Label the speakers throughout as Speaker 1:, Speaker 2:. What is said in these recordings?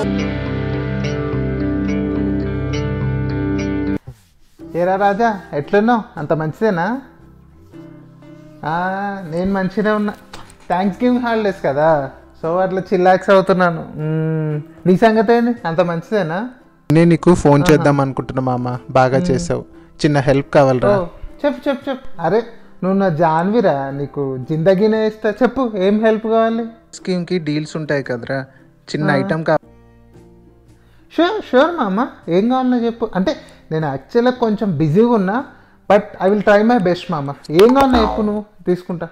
Speaker 1: ఏరా రాజా ఎట్లున్నావు అంత మంచిదేనా ఆ, నేను మంచిగా ఉన్నా థ్యాంక్స్ గివింగ్ హాలిడేస్ కదా సో అట్లా చిల్లాక్స్ అవుతున్నాను మ్మ్. నీ సంగతి ఏంది అంత మంచిదేనా
Speaker 2: నేను నీకు ఫోన్ చేద్దాం అనుకుంటున్నా మామ బాగా చేసావు చిన్న హెల్ప్ కావాలరా
Speaker 1: ఓ చెప్పు చెప్పు చెప్పు అరే నువ్వు నా జాన్విరా నీకు జిందగీనే ఇస్తా చెప్పు ఏం హెల్ప్ కావాలి
Speaker 2: స్కీమ్ కి డీల్స్ ఉంటాయి కదరా చిన్న ఐటమ్ కావాలి
Speaker 1: షూర్ షూర్ మామ ఏం కావాలో చెప్పు అంటే నేను యాక్చువల్గా కొంచెం బిజీగా ఉన్నా but I will try my best మామ ఏం కావాలో చెప్పు నువ్వు తీసుకుంటా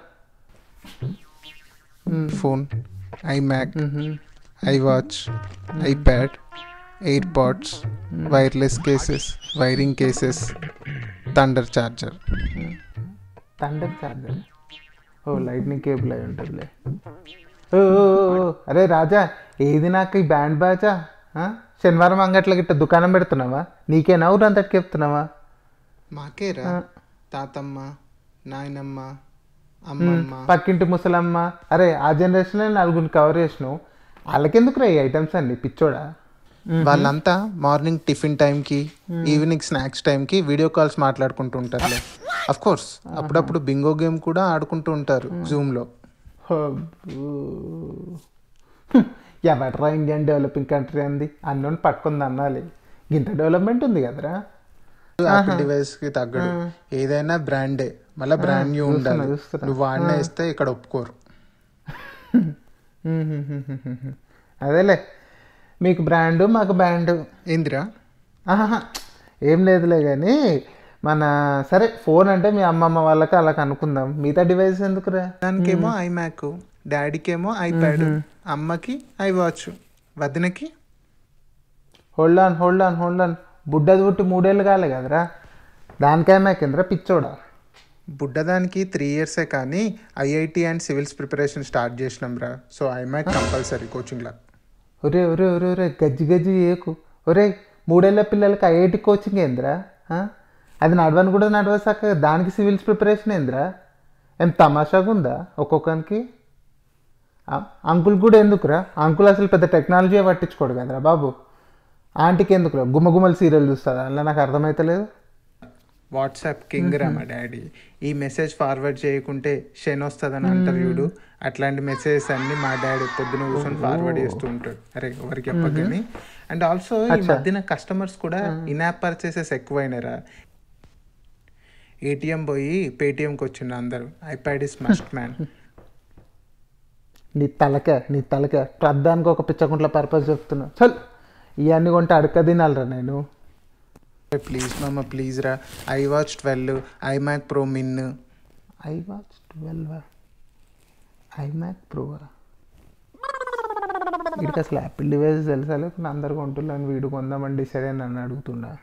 Speaker 2: phone iMac iWatch iPad AirPods wireless cases wiring cases thunder charger
Speaker 1: తండ్రి చార్జర్ ఓ లైట్నింగ్ కేబుల్ అయి ఉంటుందిలే ఓ ఓ, ఓ, ఓ, అరే రాజా ఏది నాకు ఈ బ్యాండ్ బాజా ఆ? శనివారం అంగట్ల గిట్ట దుకాణం పెడుతున్నావా నీకేనా ఊరంతటికి చెప్తున్నావా
Speaker 2: మాకేరా తాతమ్మ నాయనమ్మ అమ్మమ్మ
Speaker 1: పక్కింటి ముసలమ్మ అరే ఆ జనరేషన్లో నలుగురిని కవర్ చేసినావు వాళ్ళకెందుకు రా ఈ ఐటమ్స్ అన్ని పిచ్చోడా
Speaker 2: వాళ్ళంతా మార్నింగ్ టిఫిన్ టైంకి ఈవినింగ్ స్నాక్స్ టైంకి వీడియో కాల్స్ మాట్లాడుకుంటూ ఉంటారులే అఫ్ కోర్స్ అప్పుడప్పుడు బింగో గేమ్ కూడా ఆడుకుంటూ ఉంటారు జూమ్లో
Speaker 1: ఎవట్రా ఇండియన్ డెవలపింగ్ కంట్రీ అంది అన్నోని పట్టుకుంది అనాలి ఇంత డెవలప్మెంట్ ఉంది కదరా
Speaker 2: యాపిల్ డివైస్ కి తగ్గడు ఏదైనా బ్రాండే మళ్ళీ బ్రాండ్ న్యూ ఉండాలి
Speaker 1: చూస్తున్నా.
Speaker 2: నువ్వు వాడిన ఇస్తే ఇక్కడ ఒప్పుకోరు
Speaker 1: అదేలే మీకు బ్రాండు మాకు బ్రాండు
Speaker 2: ఏందిరా
Speaker 1: ఆహా ఏం లేదులే కానీ మన సరే ఫోన్ అంటే మీ అమ్మమ్మ వాళ్ళకి అలా అనుకుందాం మిగతా డివైస్ ఎందుకురా
Speaker 2: దానికేమో ఐమ్యాక్ డాడీకేమో ఐప్యాడ్ అమ్మకి ఐ వాచ్ వదినకి
Speaker 1: hold on hold on hold on బుడ్డది పుట్టి మూడేళ్ళు కాలే కదరా దానికేమే కింద పిచ్చోడా
Speaker 2: బుడ్డదానికి త్రీ ఇయర్సే కానీ IIT and civils preparation start చేసినాం రా సో ఐమ్యాక్ కంపల్సరీ కోచింగ్లో
Speaker 1: ఒరే ఒరే ఒరే ఒరే గజ్జి గజ్జి ఏకు ఒరే మూడేళ్ల పిల్లలకి ఐఐటి కోచింగ్ ఏందిరా ఆ? అది నడవని కూడా నడవసాక దానికి సివిల్స్ ప్రిపరేషన్ ఏందిరా ఏం తమాషాగా ఉందా ఒక్కొక్కరికి ఆ- అంకుల్ కూడా ఎందుకురా అంకుల్ అసలు పెద్ద టెక్నాలజీ పట్టించుకోడు కదరా బాబు ఆంటీకి ఎందుకురా గుమ్మగుమ్మల సీరియల్ చూస్తుందా అలా నాకు అర్థమైతలేదు
Speaker 2: వాట్సాప్ కింగ్ రా మా డాడీ ఈ మెసేజ్ ఫార్వర్డ్ చేయకుంటే షెన్ వస్తుందని అంటారు చూడు అట్లాంటి మెసేజెస్ అన్ని మా డాడీ పొద్దున కూర్చొని ఫార్వర్డ్ చేస్తూ ఉంటాడు అరే ఎవరికి చెప్పకని అండ్ ఆల్సో ఈ మధ్యన కస్టమర్స్ కూడా ఇన్ యాప్ పర్చేసెస్ ఎక్కువైనారా ఏటీఎం పోయి పేటిఎంకి వచ్చిండు అందరూ ఐప్యాడ్ ఇస్ మస్ట్ మ్యాన్
Speaker 1: నీ తలకే నీ తలకే ప్రధానికి ఒక పిచ్చకుంట్ల పర్పస్ చెప్తున్నా చల్ ఇవన్నీ కొంటే అడక తినాలరా నేను
Speaker 2: ప్లీజ్ మామ ప్లీజ్ రా iWatch twelve iMac pro mini
Speaker 1: iWatch twelve iMac ప్రోవా వీడికి అసలు యాపిల్ డివైస్ తెలుసా లేకుండా అందరు కొంటున్నాను వీడు కొందామని డిసైడ్ అని నన్ను అడుగుతున్నా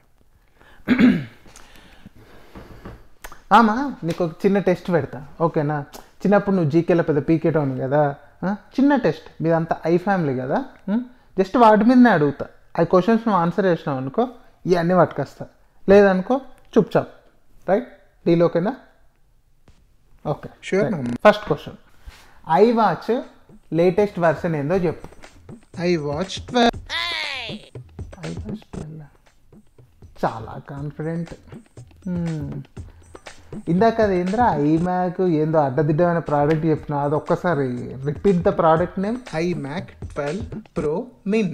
Speaker 1: ఆమా నీకు ఒక చిన్న టెస్ట్ పెడతా ఓకేనా చిన్నప్పుడు నువ్వు జీకేలో పెద్ద పీకేటోను కదా ఆ? చిన్న టెస్ట్ మీదంతా ఐ ఫ్యామిలీ కదా జస్ట్ వాటి మీదనే అడుగుతా ఆ క్వశ్చన్స్ నువ్వు ఆన్సర్ చేసినావు అనుకో ఇవన్నీ పట్టుకొస్తా లేదనుకో చుప్చాప్ రైట్ డీల్ ఓకేనా ఓకే
Speaker 2: షూర్ మామ
Speaker 1: first question iWatch latest version ఏందో చెప్పు
Speaker 2: iWatch twelve
Speaker 1: iWatch twelve చాలా కాన్ఫిడెంట్ ఇందాక అది ఏంద్రా ఐమ్యాక్ ఏందో అడ్డదిడ్డమైన ప్రోడక్ట్ చెప్పిన అది ఒక్కసారి repeat the product name
Speaker 2: iMac twelve pro mini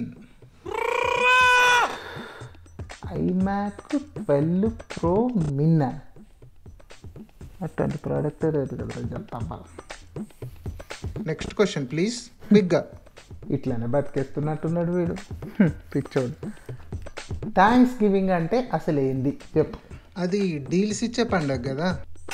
Speaker 1: iMac twelve pro మిన్న అటువంటి ప్రోడక్ట్ లేదు కదా చెప్తాం
Speaker 2: నెక్స్ట్ క్వశ్చన్ ప్లీజ్ బిగ్గా
Speaker 1: ఇట్లానే బతికేస్తున్నట్టున్నాడు వీడు హ్మ్, పిచ్చోడు థ్యాంక్స్ గివింగ్ అంటే అసలు ఏంది చెప్పు
Speaker 2: అది డీల్స్ ఇచ్చే పండగ కదా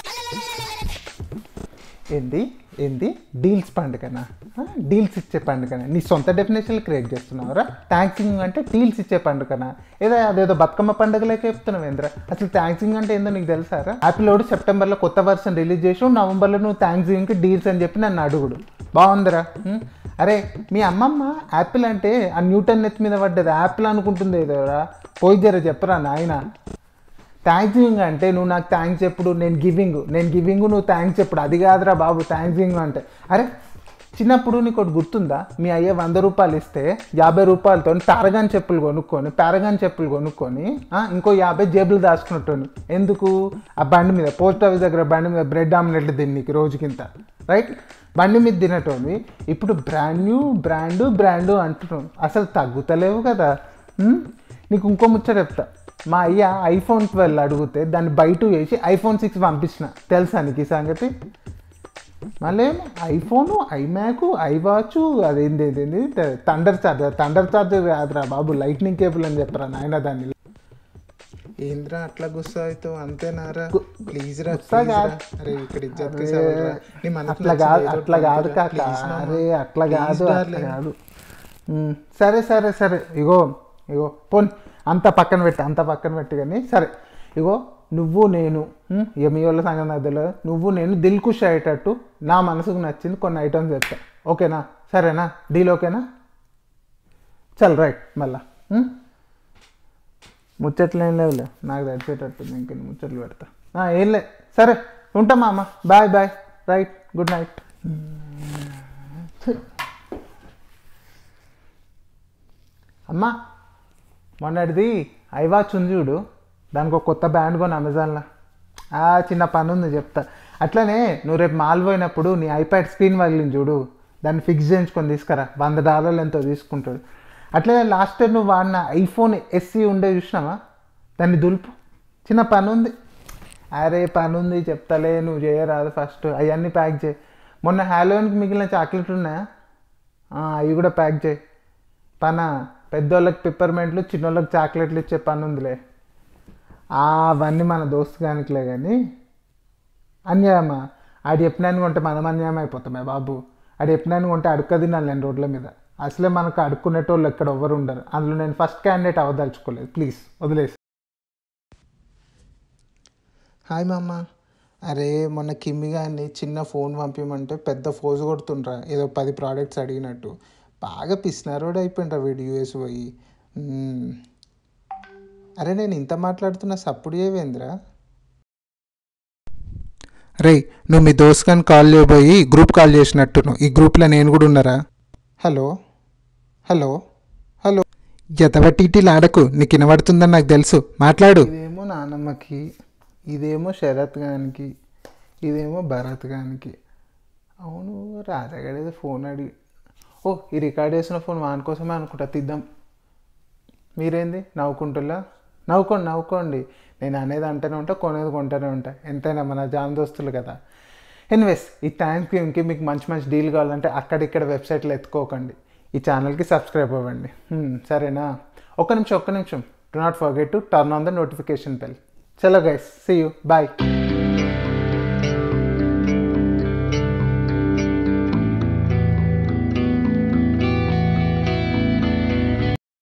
Speaker 1: ఏంది ఏంది డీల్స్ పండుగనా ఆ, డీల్స్ ఇచ్చే పండుగనా నీ సొంత డెఫినేషన్లు క్రియేట్ చేస్తున్నావురా థ్యాంక్సింగ్ అంటే డీల్స్ ఇచ్చే పండుగనా ఏదో అదేదో బతుకమ్మ పండుగలకే చెప్తున్నావు ఏంద్రా అసలు థ్యాంక్సింగ్ అంటే ఏందో నీకు తెలుసారా యాపిల్ వాడు సెప్టెంబర్లో కొత్త వర్షన్ రిలీజ్ చేసి నవంబర్లో నువ్వు థ్యాంక్సింగ్కి డీల్స్ అని చెప్పి నన్ను అడుగుడు బాగుందిరా ఉం? అరే మీ అమ్మమ్మ యాపిల్ అంటే ఆ న్యూటన్ నెత్తి మీద పడ్డది యాపిల్ అనుకుంటుంది ఏదోరా పోయి జర చెప్పరా నాయన థ్యాంక్స్ గివింగ్ అంటే నువ్వు నాకు థ్యాంక్స్ చెప్పుడు నేను గివింగ్ నేను గివింగ్ నువ్వు థ్యాంక్స్ చెప్పుడు అది కాదురా బాబు థ్యాంక్స్ గివింగ్ అంటే అరే చిన్నప్పుడు నీకు ఒకటి గుర్తుందా మీ అయ్య వంద రూపాయలు ఇస్తే యాభై రూపాయలతో పారగాన్ చెప్పులు కొనుక్కొని పారగాన్ చెప్పులు కొనుక్కొని ఆ, ఇంకో యాభై జేబులు దాచుకున్నట్టు ఎందుకు ఆ బండి మీద పోస్ట్ ఆఫీస్ దగ్గర బండి మీద బ్రెడ్ ఆమ్లెట్లు తిన్నీకి రోజుకింత రైట్ బండి మీద తినటోని ఇప్పుడు బ్రాండ్ న్యూ బ్రాండు బ్రాండు అంటున్నావు అసలు తగ్గుతలేవు కదా ఉం? నీకు ఇంకో ముచ్చట చెప్తా మా అయ్య ఐఫోన్ ట్వెల్వ్ అడిగితే దాన్ని బయట వేసి ఐఫోన్ సిక్స్ పంపించిన తెలుసా నీకు ఈ సంగతి మళ్ళీ ఐఫోను ఐమ్యాక్ ఐవాచ్ అదేంది ఏంది థండర్ చార్జర్ థండర్ చార్జర్ కాదురా బాబు లైట్నింగ్ కేబుల్ అని చెప్పరా నాయన దాన్ని
Speaker 2: ఏంద్రా అట్లా గుస్సా అవుతావు అంతేనారా ప్లీజ్ రా
Speaker 1: గుస్సా
Speaker 2: please రా.
Speaker 1: కాదు.
Speaker 2: అరే ఇక్కడ ఇజ్జత్ కి
Speaker 1: అరే,
Speaker 2: సవాల్ రా. నీ మనసులో
Speaker 1: అట్లా
Speaker 2: నచ్చింది
Speaker 1: కాదు
Speaker 2: ఏదో
Speaker 1: అట్లా
Speaker 2: ఒకటి
Speaker 1: కాదు
Speaker 2: పంపిరా.
Speaker 1: కాక
Speaker 2: Please మామ.
Speaker 1: అరే అట్లా
Speaker 2: Please
Speaker 1: కాదు అట్లా
Speaker 2: darling.
Speaker 1: కాదు ఉమ్, సరే సరే సరే ఇగో ఇగో పోన్ అంత పక్కన పెట్టి అంత పక్కన పెట్టి కానీ సరే ఇగో నువ్వు నేను ఉమ్, ఇక మీ వాళ్ళ సంగతి నాకు తెలియదు నువ్వు నేను దిల్ ఖుషి అయ్యేటట్టు నా మనసుకు నచ్చింది కొన్ని ఐటమ్స్ చెప్తా ఓకేనా సరేనా డీల్ ఓకేనా చల్ రైట్ మళ్ళా ఉమ్? ముచ్చట్లు ఏం లేవులే నాకు తెచ్చేటట్టు ఇంక ముచ్చట్లు పెడతా ఆ, ఏం లే సరే ఉంటా మామ bye bye right good night అమ్మా మొన్నటిది ఐవాచ్ ఉంది చూడు దానికి ఒక కొత్త బ్యాండ్ కొని అమెజాన్లో ఆ చిన్న పని ఉంది చెప్తా అట్లనే నువ్వు రేపు మాల్ పోయినప్పుడు నీ ఐప్యాడ్ స్క్రీన్ పగిలింది చూడు దాన్ని ఫిక్స్ చేయించుకొని తీసుకురా వంద డాలర్లు ఎంతో తీసుకుంటాడు అట్లనే లాస్ట్ టైం నువ్వు వాడిన ఐఫోన్ ఎస్సీ ఉండే చూసినావా దాన్ని దులుపు చిన్న పని ఉంది అరే పని ఉంది చెప్తలే నువ్వు చేయరాదు ఫస్ట్ అవన్నీ ప్యాక్ చేయి మొన్న హ్యాలోన్కి మిగిలిన చాక్లెట్లు ఉన్నాయా ఆ, అవి కూడా ప్యాక్ చేయి పన పెద్దోళ్ళకి పిప్పర్మెంట్లు చిన్నోళ్ళకి చాక్లెట్లు ఇచ్చే పని ఉందిలే ఆ, అవన్నీ మన దోస్తు కానికిలే కానీ అన్యాయమా ఆడు చెప్పినాను కొంటే మనం అన్యాయం అయిపోతామే బాబు ఆడు చెప్పినాను కొంటే అడుక్క తినాలి నేను రోడ్ల మీద అసలే మనకు అడుక్కునేటోళ్ళు ఎక్కడ ఎవరు ఉండరు అందులో నేను ఫస్ట్ క్యాండిడేట్ అవ్వదలుచుకోలేదు ప్లీజ్ వదిలేసి
Speaker 2: హాయ్ మామ అరే మొన్న కిమ్మి గారిని చిన్న ఫోన్ పంపించమంటే పెద్ద ఫోజు కొడుతుండ్రా ఏదో పది ప్రోడక్ట్స్ అడిగినట్టు బాగా పిసినారోడు అయిపోయిండ్రా వీడు యూఎస్ పోయి మ్మ్. అరే నేను ఇంత మాట్లాడుతున్నా సప్పుడు ఏవేంద్రా రే నువ్వు మీ దోస్త్ కానీ కాల్ చేయబోయి గ్రూప్ కాల్ చేసినట్టు ఈ గ్రూప్లో నేను కూడా ఉన్నారా హలో హలో హలో ఎతవటీటీలు ఆడకు నీకు వినబడుతుందని నాకు తెలుసు మాట్లాడు
Speaker 1: ఇదేమో నానమ్మకి ఇదేమో శరత్ గానికి ఇదేమో భరత్ గానికి అవును రాజాగాడు ఏదో ఫోన్ అడిగి ఓ ఈ రికార్డ్ చేసిన ఫోన్ వాని కోసమే అనుకుంటా తీద్దాం మీరేంది నవ్వుకుంటులా నవ్వుకోండి నవ్వుకోండి నేను అనేది అంటూనే ఉంటా కొనేది కొంటూనే ఉంటా ఎంతైనా మన జాన్ దోస్తులు కదా ఎనివేస్ ఈ థ్యాంక్ యూకి మీకు మంచి మంచి డీల్ కావాలంటే అక్కడిక్కడ వెబ్సైట్లో ఎత్తుకోకండి ఈ ఛానల్కి సబ్స్క్రైబ్ అవ్వండి హ్మ్, సరేనా ఒక్క నిమిషం ఒక్క నిమిషం do not forget to turn on the notification bell చలో గైస్ సీ యూ బాయ్